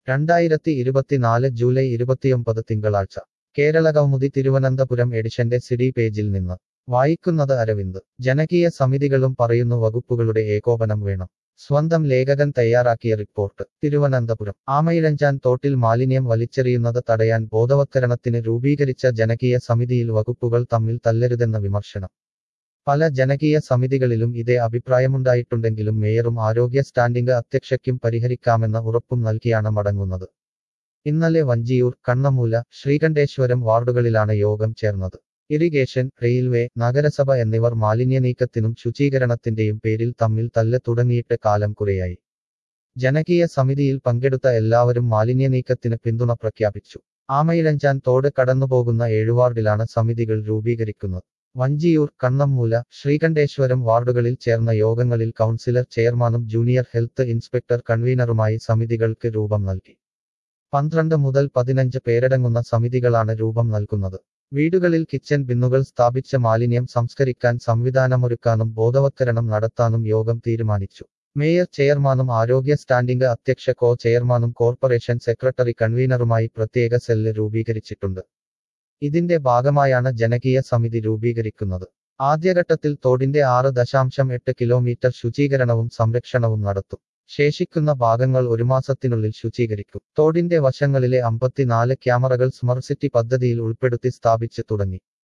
രണ്ടായിരത്തി ഇരുപത്തിനാല് ജൂലൈ ഇരുപത്തിയൊമ്പത് തിങ്കളാഴ്ച കേരള കൗമുദി തിരുവനന്തപുരം എഡിഷന്റെ സിഡി പേജിൽ നിന്ന് വായിക്കുന്നത് അരവിന്ദ് ജനകീയ സമിതികളും പറയുന്നു വകുപ്പുകളുടെ ഏകോപനം വേണം സ്വന്തം ലേഖകൻ തയ്യാറാക്കിയ റിപ്പോർട്ട് തിരുവനന്തപുരം ആമയിഴഞ്ചാൻ തോട്ടിൽ മാലിന്യം വലിച്ചെറിയുന്നത് തടയാൻ ബോധവത്കരണത്തിന് രൂപീകരിച്ച ജനകീയ സമിതിയിൽ വകുപ്പുകൾ തമ്മിൽ തല്ലരുതെന്ന വിമർശനം പല ജനകീയ സമിതികളിലും ഇതേ അഭിപ്രായമുണ്ടായിട്ടുണ്ടെങ്കിലും മേയറും ആരോഗ്യ സ്റ്റാൻഡിംഗ് അധ്യക്ഷയ്ക്കും പരിഹരിക്കാമെന്ന ഉറപ്പും നൽകിയാണ് മടങ്ങുന്നത് ഇന്നലെ വഞ്ചിയൂർ കണ്ണമൂല ശ്രീകണ്ഠേശ്വരം വാർഡുകളിലാണ് യോഗം ചേർന്നത് ഇറിഗേഷൻ റെയിൽവേ നഗരസഭ എന്നിവർ മാലിന്യ നീക്കത്തിനും ശുചീകരണത്തിന്റെയും പേരിൽ തമ്മിൽ തല്ല് തുടങ്ങിയിട്ട് കാലം കുറയായി ജനകീയ സമിതിയിൽ പങ്കെടുത്ത എല്ലാവരും മാലിന്യ നീക്കത്തിന് പിന്തുണ പ്രഖ്യാപിച്ചു ആമയിഴഞ്ചാൻ തോട് കടന്നുപോകുന്ന ഏഴുവാർഡിലാണ് സമിതികൾ രൂപീകരിക്കുന്നത് വഞ്ചിയൂർ കണ്ണമ്മൂല ശ്രീകണ്ഠേശ്വരം വാർഡുകളിൽ ചേർന്ന യോഗങ്ങളിൽ കൗൺസിലർ ചെയർമാനും ജൂനിയർ ഹെൽത്ത് ഇൻസ്പെക്ടർ കൺവീനറുമായി സമിതികൾക്ക് രൂപം നൽകി പന്ത്രണ്ട് മുതൽ പതിനഞ്ച് പേരടങ്ങുന്ന സമിതികളാണ് രൂപം നൽകുന്നത് വീടുകളിൽ കിച്ചൺ ബിന്നുകൾ സ്ഥാപിച്ച മാലിന്യം സംസ്കരിക്കാൻ സംവിധാനമൊരുക്കാനും ബോധവത്കരണം നടത്താനും യോഗം തീരുമാനിച്ചു മേയർ ചെയർമാനും ആരോഗ്യ സ്റ്റാൻഡിംഗ് അധ്യക്ഷ കോ ചെയർമാനും കോർപ്പറേഷൻ സെക്രട്ടറി കൺവീനറുമായി പ്രത്യേക സെല്ല് രൂപീകരിച്ചിട്ടുണ്ട് ഇതിന്റെ ഭാഗമായാണ് ജനകീയ സമിതി രൂപീകരിക്കുന്നത് ആദ്യഘട്ടത്തിൽ തോടിന്റെ ആറ് ദശാംശം എട്ട് കിലോമീറ്റർ ശുചീകരണവും സംരക്ഷണവും നടത്തും ശേഷിക്കുന്ന ഭാഗങ്ങൾ ഒരു മാസത്തിനുള്ളിൽ ശുചീകരിക്കും തോടിന്റെ വശങ്ങളിലെ അമ്പത്തിനാല് ക്യാമറകൾ സ്മർട്ട് സിറ്റി പദ്ധതിയിൽ ഉൾപ്പെടുത്തി സ്ഥാപിച്ചു തുടങ്ങി